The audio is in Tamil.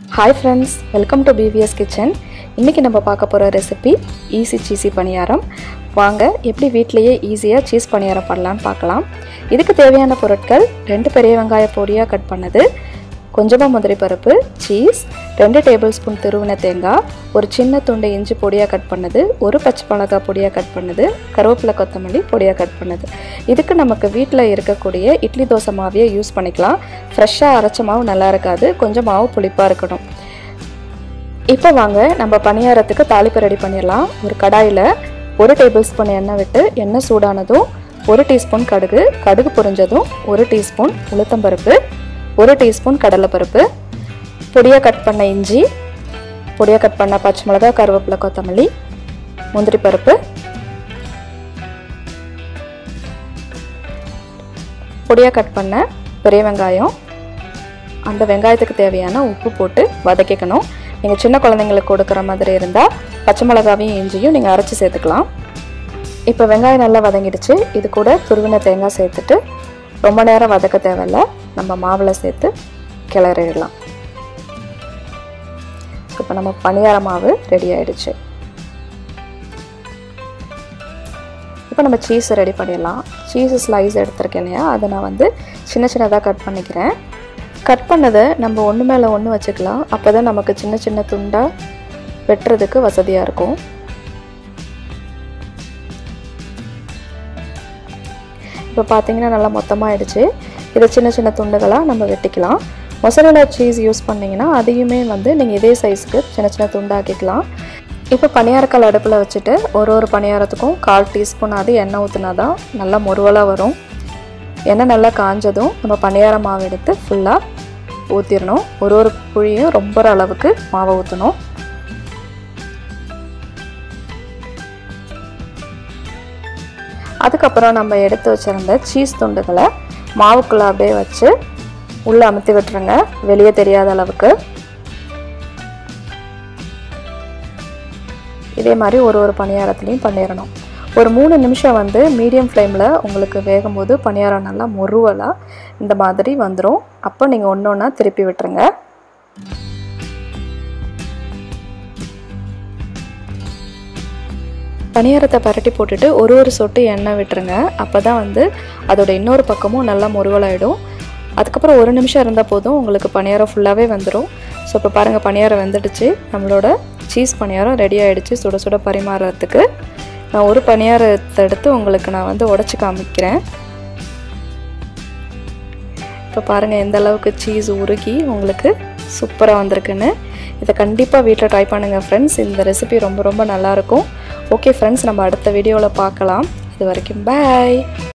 hi friends welcome to PVS kitchen இன்றைக்கி நம்ம பார்க்க போகிற ரெசிபி ஈஸி சீசி பணியாரம் வாங்க எப்படி வீட்டிலையே ஈஸியாக சீஸ் பணியாரம் பண்ணலான்னு பார்க்கலாம் இதுக்கு தேவையான பொருட்கள் ரெண்டு பெரிய வெங்காய பொடியாக கட் பண்ணது கொஞ்சமாக முந்திரி பருப்பு சீஸ் ரெண்டு டேபிள் ஸ்பூன் திருவின தேங்காய் ஒரு சின்ன துண்டு இஞ்சி பொடியாக கட் பண்ணது ஒரு பச்சை மிளகாய் பொடியாக கட் பண்ணது கருவேப்பிலை கொத்தமல்லி பொடியாக கட் பண்ணது இதுக்கு நமக்கு வீட்டில் இருக்கக்கூடிய இட்லி தோசை மாவையே யூஸ் பண்ணிக்கலாம் ஃப்ரெஷ்ஷாக அரைச்ச மாவு நல்லா இருக்காது கொஞ்சம் மாவு புளிப்பாக இருக்கணும் இப்போ வாங்க நம்ம பணியாரத்துக்கு தாளிப்பு ரெடி பண்ணிடலாம் ஒரு கடாயில் ஒரு டேபிள் ஸ்பூன் எண்ணெய் விட்டு எண்ணெய் சூடானதும் ஒரு டீஸ்பூன் கடுகு கடுகு பொரிஞ்சதும் ஒரு டீஸ்பூன் உளுத்தம்பருப்பு ஒரு டீஸ்பூன் கடலைப்பருப்பு பொடியாக கட் பண்ண இஞ்சி பொடியாக கட் பண்ண பச்சை மிளகா கருவேப்பிலை கொத்தமல்லி முந்திரி பருப்பு பொடியாக கட் பண்ண பெரிய வெங்காயம் அந்த வெங்காயத்துக்கு தேவையான உப்பு போட்டு வதக்கிக்கணும் நீங்கள் சின்ன குழந்தைங்களுக்கு கொடுக்குற மாதிரி இருந்தால் பச்சை மிளகாவையும் இஞ்சியும் நீங்கள் அரைச்சி சேர்த்துக்கலாம் இப்போ வெங்காயம் நல்லா வதங்கிடுச்சு இது கூட துருவின தேங்காய் சேர்த்துட்டு ரொம்ப நேரம் வதக்க தேவையில்ல நம்ம மாவில் சேர்த்து கிளறிடலாம் இப்போ நம்ம பணியார மாவு ரெடி ஆயிடுச்சு இப்போ நம்ம சீஸ் ரெடி பண்ணிடலாம் சீஸ் ஸ்லைஸ் எடுத்திருக்கேன் இல்லையா அதை நான் வந்து சின்ன சின்னதாக கட் பண்ணிக்கிறேன் கட் பண்ணதை நம்ம ஒன்று மேலே ஒன்று வச்சுக்கலாம் அப்போ தான் நமக்கு சின்ன சின்ன துண்டாக வெட்டுறதுக்கு வசதியாக இருக்கும் இப்போ பார்த்தீங்கன்னா நல்லா மொத்தமாக ஆயிடுச்சு இதை சின்ன சின்ன துண்டுகளாக நம்ம வெட்டிக்கலாம் மொசரலா சீஸ் யூஸ் பண்ணிங்கன்னா அதையுமே வந்து நீங்கள் இதே சைஸுக்கு சின்ன சின்ன துண்டாக்கிக்கலாம் இப்போ பணியாரக்கால் அடுப்பில் வச்சுட்டு ஒரு ஒரு பணியாரத்துக்கும் கால் டீஸ்பூன் அது எண்ணெய் ஊற்றினா தான் நல்லா முருவலாக வரும் எண்ணெய் நல்லா காஞ்சதும் நம்ம பணியார மாவு எடுத்து ஃபுல்லாக ஊற்றிடணும் ஒரு ஒரு குழியும் ரொம்ப அளவுக்கு மாவை ஊற்றணும் அதுக்கப்புறம் நம்ம எடுத்து வச்சுருந்த சீஸ் துண்டுகளை மாவுக்குள்ளே அப்படியே வச்சு உள்ளே அமுத்தி விட்டுருங்க வெளியே தெரியாத அளவுக்கு இதே மாதிரி ஒரு ஒரு பணியாரத்துலேயும் பண்ணிடணும் ஒரு மூணு நிமிஷம் வந்து மீடியம் ஃப்ளேமில் உங்களுக்கு வேகும்போது பணியாரம் நல்லா முருவலாக இந்த மாதிரி வந்துடும் அப்போ நீங்கள் ஒன்று ஒன்றா திருப்பி விட்டுருங்க பணியாரத்தை பரட்டி போட்டுட்டு ஒரு ஒரு சொட்டு எண்ணெய் விட்டுருங்க அப்போ தான் வந்து அதோட இன்னொரு பக்கமும் நல்லா முருவலாயிடும் அதுக்கப்புறம் ஒரு நிமிஷம் இருந்தால் போதும் உங்களுக்கு பணியாரம் ஃபுல்லாகவே வந்துடும் ஸோ இப்போ பாருங்கள் பணியாரம் வெந்துடுச்சு நம்மளோட சீஸ் பணியாரம் ரெடி ஆகிடுச்சு சுட சுட பரிமாறத்துக்கு நான் ஒரு பணியாரத்தை எடுத்து உங்களுக்கு நான் வந்து உடச்சி காமிக்கிறேன் இப்போ பாருங்கள் எந்த அளவுக்கு சீஸ் உருகி உங்களுக்கு சூப்பராக வந்திருக்குன்னு இதை கண்டிப்பாக வீட்டில் ட்ரை பண்ணுங்கள் ஃப்ரெண்ட்ஸ் இந்த ரெசிபி ரொம்ப ரொம்ப நல்லாயிருக்கும் ஓகே ஃப்ரெண்ட்ஸ் நம்ம அடுத்த வீடியோவில் பார்க்கலாம் இது வரைக்கும் பாய்